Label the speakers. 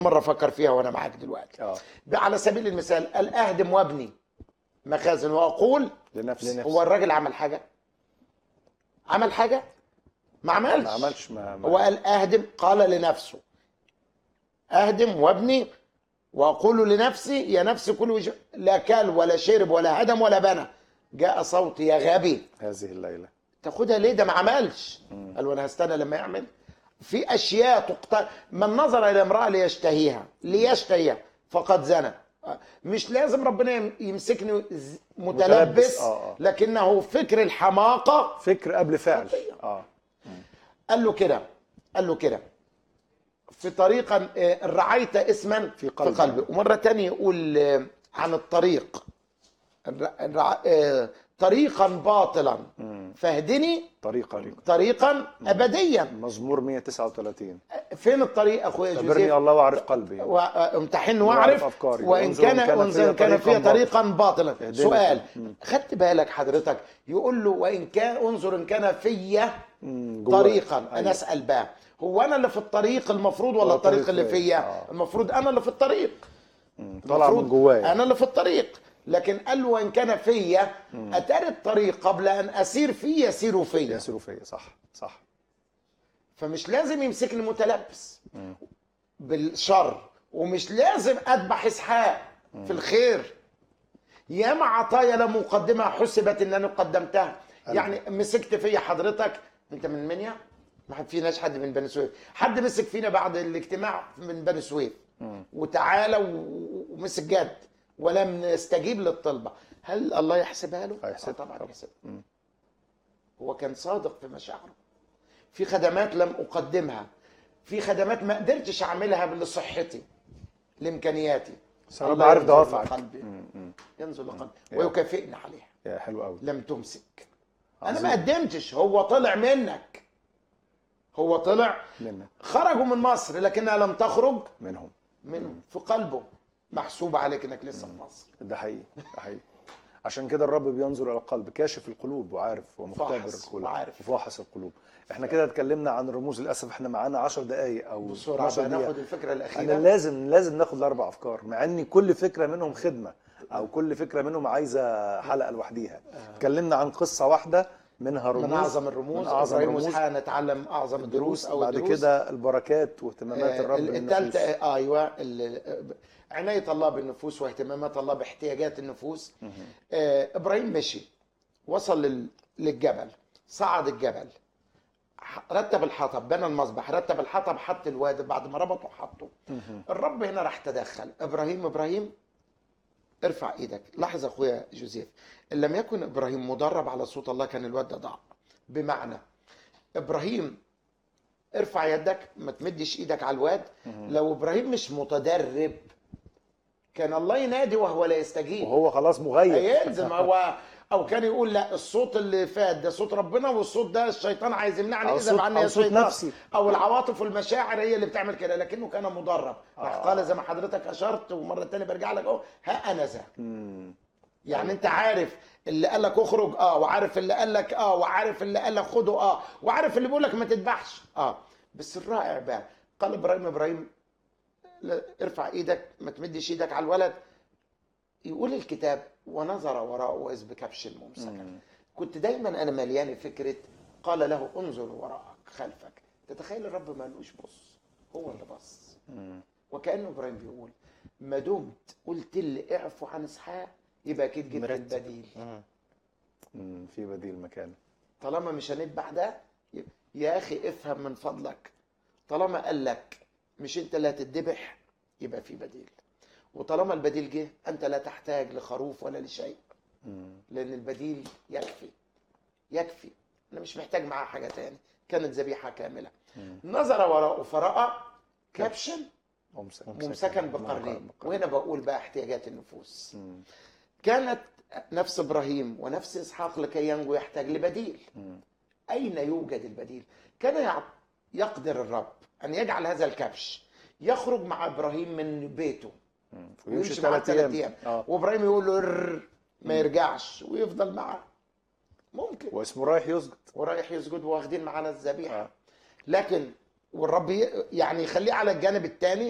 Speaker 1: مرة أفكر فيها وأنا معاك دلوقتي
Speaker 2: اه
Speaker 1: على سبيل المثال قال أهدم وابني مخازن وأقول
Speaker 2: لنفسي
Speaker 1: هو الراجل عمل حاجة عمل حاجة ما عملش
Speaker 2: ما عملش ما, ما
Speaker 1: هو قال أهدم قال لنفسه أهدم وابني وأقول لنفسي يا نفس كل وجه لا كل ولا شرب ولا هدم ولا بنى جاء صوتي يا غبي
Speaker 2: هذه الليله
Speaker 1: تاخدها ليه ده ما عملش قال وانا هستنى لما يعمل في اشياء تقتل من نظر الى امراه ليشتهيها ليشتهيها فقد زنى مش لازم ربنا يم- يمسكني ز-
Speaker 2: متلبس،
Speaker 1: متلبس
Speaker 2: آه، آه.
Speaker 1: لكنه فكر الحماقه
Speaker 2: فكر قبل فعل
Speaker 1: خطية.
Speaker 2: اه
Speaker 1: قال له كده قال له كده في طريقا آه، رعيت اسما
Speaker 2: في
Speaker 1: في
Speaker 2: قلبي.
Speaker 1: قلبي ومره تانية يقول آه، عن الطريق الر- الرع- آه، طريقا باطلا فاهدني
Speaker 2: طريقه
Speaker 1: طريقا ابديا
Speaker 2: مزمور 139
Speaker 1: فين الطريق اخويا
Speaker 2: خبرني
Speaker 1: جوزيف
Speaker 2: الله واعرف قلبي
Speaker 1: وامتحن
Speaker 2: واعرف
Speaker 1: واعرف
Speaker 2: أفكاري.
Speaker 1: وان
Speaker 2: وانظر
Speaker 1: كان
Speaker 2: إن كان
Speaker 1: وإن
Speaker 2: فيها
Speaker 1: كان فيها
Speaker 2: طريقاً
Speaker 1: طريقا باطلا
Speaker 2: اهدني.
Speaker 1: سؤال
Speaker 2: مم.
Speaker 1: خدت بالك حضرتك يقول له وان كان انظر ان كان فيا
Speaker 2: مم، جواك.
Speaker 1: طريقا انا
Speaker 2: أيوة.
Speaker 1: اسال بقى هو انا اللي في الطريق المفروض ولا
Speaker 2: ولا
Speaker 1: الطريق
Speaker 2: الطريق
Speaker 1: اللي
Speaker 2: فيا.
Speaker 1: فيا
Speaker 2: آه.
Speaker 1: المفروض انا اللي في الطريق
Speaker 2: مم، طالع من
Speaker 1: المفروض
Speaker 2: جوايا
Speaker 1: انا اللي في الطريق لكن قال له وان كان فيا اتاري الطريق قبل ان اسير فيه يسير فيا
Speaker 2: يسيروا فيا صح صح
Speaker 1: فمش لازم يمسكني متلبس بالشر ومش لازم اذبح اسحاق في الخير ياما عطايا لا مقدمه حسبت ان انا قدمتها يعني مسكت فيا حضرتك انت من منيا ما حد فيناش حد من بني سويف حد مسك فينا بعد الاجتماع من بني سويف وتعالى و- ومسك جد ولم نستجيب للطلبه هل الله يحسبها له
Speaker 2: هيحسبها
Speaker 1: آه طبعا
Speaker 2: طبعا.
Speaker 1: يحسبها هو كان صادق في مشاعره في خدمات لم اقدمها في خدمات ما قدرتش اعملها لصحتي لامكانياتي
Speaker 2: بس ربنا
Speaker 1: الله
Speaker 2: عارف
Speaker 1: ينظر
Speaker 2: دوافعك.
Speaker 1: لقلبي
Speaker 2: مم، مم.
Speaker 1: ينزل لقلبي
Speaker 2: يا.
Speaker 1: ويكافئني عليها
Speaker 2: يا حلو قوي
Speaker 1: لم تمسك انا
Speaker 2: عظيم.
Speaker 1: ما قدمتش هو طلع منك هو طلع
Speaker 2: منك
Speaker 1: خرجوا من مصر لكنها لم تخرج
Speaker 2: منهم
Speaker 1: منهم في قلبه محسوب عليك انك لسه في مصر
Speaker 2: ده حقيقي ده حقيقي عشان كده الرب بينظر الى القلب كاشف القلوب وعارف ومختبر
Speaker 1: فاحص
Speaker 2: القلوب
Speaker 1: وعارف.
Speaker 2: وفاحص القلوب احنا كده اتكلمنا عن الرموز للاسف احنا معانا 10 دقائق او
Speaker 1: بسرعه
Speaker 2: 12
Speaker 1: بقى
Speaker 2: دقيقه
Speaker 1: ناخد الفكره
Speaker 2: احنا
Speaker 1: الاخيره
Speaker 2: لازم لازم ناخد الاربع افكار مع ان كل فكره منهم خدمه او كل فكره منهم عايزه حلقه لوحديها اتكلمنا عن قصه واحده منها رموز
Speaker 1: من اعظم الرموز
Speaker 2: من اعظم
Speaker 1: ابراهيم
Speaker 2: الرموز
Speaker 1: واسحاق نتعلم اعظم الدروس او
Speaker 2: بعد
Speaker 1: الدروس
Speaker 2: كده البركات واهتمامات الرب
Speaker 1: الثالثة
Speaker 2: بالنفوس
Speaker 1: ايوه ال- عناية الله بالنفوس واهتمامات الله باحتياجات النفوس آه، ابراهيم مشي وصل لل- للجبل صعد الجبل ح- رتب الحطب بنى المذبح رتب الحطب حط الواد بعد ما ربطه حطه الرب هنا راح تدخل ابراهيم ابراهيم ارفع ايدك لاحظ اخويا جوزيف ان لم يكن ابراهيم مدرب على صوت الله كان الواد ده ضاع بمعنى ابراهيم ارفع يدك ما تمدش ايدك على الواد لو ابراهيم مش متدرب كان الله ينادي وهو لا يستجيب
Speaker 2: وهو خلاص مغيب
Speaker 1: هيلزم هو او كان يقول لا الصوت اللي فات ده صوت ربنا والصوت ده الشيطان عايز يمنعني
Speaker 2: أو
Speaker 1: اذا
Speaker 2: صوت-
Speaker 1: عني
Speaker 2: أو
Speaker 1: يا
Speaker 2: صوت
Speaker 1: شيطان
Speaker 2: نفسي.
Speaker 1: او العواطف والمشاعر هي اللي بتعمل كده لكنه كان مدرب راح
Speaker 2: آه.
Speaker 1: قال زي ما حضرتك اشرت ومره تانية برجع لك اهو ها انا ذا
Speaker 2: مم.
Speaker 1: يعني انت عارف اللي قال لك اخرج اه وعارف اللي قال لك اه وعارف اللي قال لك خده اه وعارف اللي بيقول لك ما تذبحش اه بس الرائع بقى قال ابراهيم ابراهيم لا، ارفع ايدك ما تمدش ايدك على الولد يقول الكتاب ونظر وراءه اذ بكبش ممسكا كنت دايما انا مليان فكره قال له انظر وراءك خلفك تتخيل الرب ما قالوش بص هو اللي بص وكانه ابراهيم بيقول ما دمت قلت لي اعفو عن اسحاق يبقى اكيد جبت
Speaker 2: مرتب.
Speaker 1: البديل
Speaker 2: مم. في بديل مكان
Speaker 1: طالما مش هنذبح ده يبقى- يا اخي افهم من فضلك طالما قال لك مش انت اللي هتذبح يبقى في بديل وطالما البديل جه انت لا تحتاج لخروف ولا لشيء
Speaker 2: مم.
Speaker 1: لان البديل يكفي يكفي انا مش محتاج معاه حاجه تاني كانت ذبيحه كامله نظر وراءه فراى كبشا
Speaker 2: ممسك
Speaker 1: ممسكا بقرنين وهنا بقول بقى احتياجات النفوس
Speaker 2: مم.
Speaker 1: كانت نفس ابراهيم ونفس اسحاق لكي ينجو يحتاج لبديل
Speaker 2: مم.
Speaker 1: اين يوجد البديل كان يع- يقدر الرب ان يجعل هذا الكبش يخرج مع ابراهيم من بيته
Speaker 2: مم.
Speaker 1: ويمشي
Speaker 2: ويمشي
Speaker 1: معاه
Speaker 2: ثلاث
Speaker 1: ثلاث
Speaker 2: ايام
Speaker 1: ايام
Speaker 2: اه
Speaker 1: وابراهيم يقول له "رر", ما يرجعش ويفضل معاه ممكن
Speaker 2: واسمه رايح يسجد
Speaker 1: ورايح يسجد واخدين معانا الذبيحه
Speaker 2: آه.
Speaker 1: لكن والرب ي- يعني يخليه على الجانب الثاني